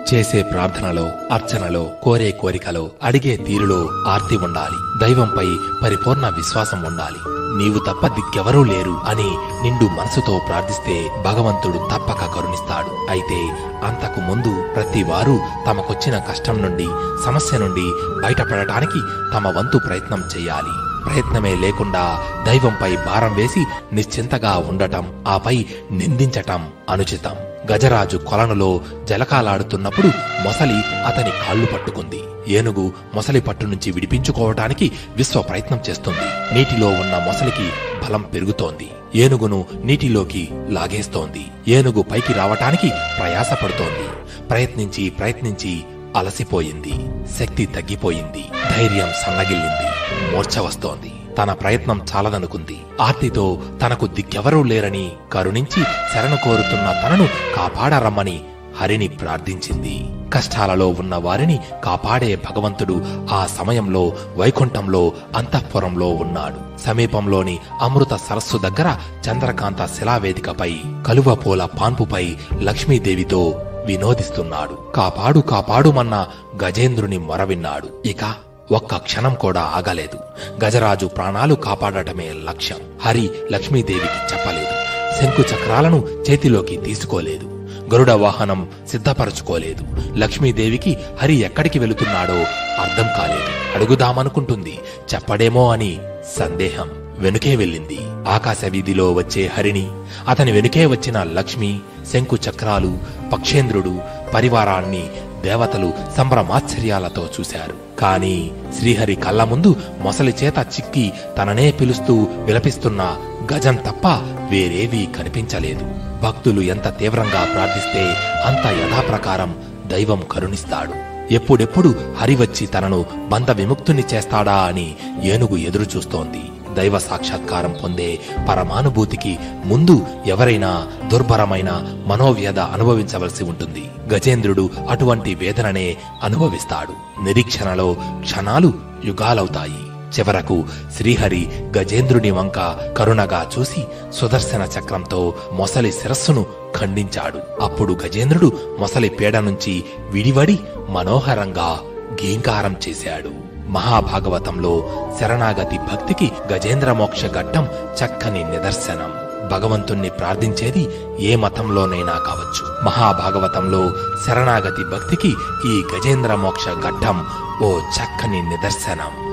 చేసే ప్రార్థనలో అర్చనలో కోరే కోరికలో అడిగే తీరులో ఆర్తి ఉండాలి దైవంపై పరిపూర్ణ విశ్వాసం ఉండాలి నీవు తప్ప దిక్కెవరూ లేరు అని నిండు మనసుతో ప్రార్థిస్తే భగవంతుడు తప్పక కరుణిస్తాడు అయితే అంతకు ముందు ప్రతి వారు తమకొచ్చిన కష్టం నుండి సమస్య నుండి బయటపడటానికి తమ వంతు ప్రయత్నం చేయాలి ప్రయత్నమే లేకుండా దైవంపై భారం వేసి నిశ్చింతగా ఉండటం ఆపై నిందించటం అనుచితం గజరాజు కొలనులో జలకాలాడుతున్నప్పుడు మొసలి అతని కాళ్ళు పట్టుకుంది ఏనుగు మొసలి పట్టు నుంచి విడిపించుకోవటానికి విశ్వ ప్రయత్నం చేస్తుంది నీటిలో ఉన్న మొసలికి బలం పెరుగుతోంది ఏనుగును నీటిలోకి లాగేస్తోంది ఏనుగు పైకి రావటానికి ప్రయాసపడుతోంది ప్రయత్నించి ప్రయత్నించి అలసిపోయింది శక్తి తగ్గిపోయింది ధైర్యం సన్నగిల్లింది మూర్ఛ వస్తోంది తన ప్రయత్నం చాలదనుకుంది ఆర్తితో తనకు దిక్కెవరూ లేరని కరుణించి శరణు కోరుతున్న తనను కాపాడరమ్మని హరిని ప్రార్థించింది కష్టాలలో ఉన్న వారిని కాపాడే భగవంతుడు ఆ సమయంలో వైకుంఠంలో అంతఃపురంలో ఉన్నాడు సమీపంలోని అమృత సరస్సు దగ్గర చంద్రకాంత శిలావేదికపై కలువ పూల పాన్పుపై లక్ష్మీదేవితో వినోదిస్తున్నాడు కాపాడు కాపాడుమన్న గజేంద్రుని మొరవిన్నాడు ఇక ఒక్క క్షణం కూడా ఆగలేదు గజరాజు ప్రాణాలు కాపాడటమే లక్ష్యం హరి లక్ష్మీదేవికి చెప్పలేదు శంకు చక్రాలను చేతిలోకి తీసుకోలేదు గరుడ వాహనం సిద్ధపరచుకోలేదు లక్ష్మీదేవికి హరి ఎక్కడికి వెళుతున్నాడో అర్థం కాలేదు అడుగుదామనుకుంటుంది చెప్పడేమో అని సందేహం వెనుకే వెళ్ళింది ఆకాశ వీధిలో వచ్చే హరిని అతని వెనుకే వచ్చిన లక్ష్మి శంకు చక్రాలు పక్షేంద్రుడు పరివారాన్ని దేవతలు సంభ్రమాశ్చర్యాలతో చూశారు కాని శ్రీహరి కళ్ళ ముందు మొసలి చేత చిక్కి తననే పిలుస్తూ విలపిస్తున్న గజం తప్ప వేరేవీ కనిపించలేదు భక్తులు ఎంత తీవ్రంగా ప్రార్థిస్తే అంత యథాప్రకారం దైవం కరుణిస్తాడు ఎప్పుడెప్పుడు హరి వచ్చి తనను బంధ విముక్తుని చేస్తాడా అని ఏనుగు ఎదురు చూస్తోంది దైవ సాక్షాత్కారం పొందే పరమానుభూతికి ముందు ఎవరైనా దుర్భరమైన మనోవ్యధ అనుభవించవలసి ఉంటుంది గజేంద్రుడు అటువంటి వేదననే అనుభవిస్తాడు నిరీక్షణలో క్షణాలు యుగాలవుతాయి చివరకు శ్రీహరి గజేంద్రుని వంక కరుణగా చూసి సుదర్శన చక్రంతో మొసలి శిరస్సును ఖండించాడు అప్పుడు గజేంద్రుడు మొసలి పీడ నుంచి విడివడి మనోహరంగా గీంకారం చేశాడు మహాభాగవతంలో శరణాగతి భక్తికి గజేంద్ర మోక్ష ఘట్టం చక్కని నిదర్శనం భగవంతుణ్ణి ప్రార్థించేది ఏ మతంలోనైనా కావచ్చు మహాభాగవతంలో శరణాగతి భక్తికి ఈ గజేంద్ర మోక్ష ఘట్టం ఓ చక్కని నిదర్శనం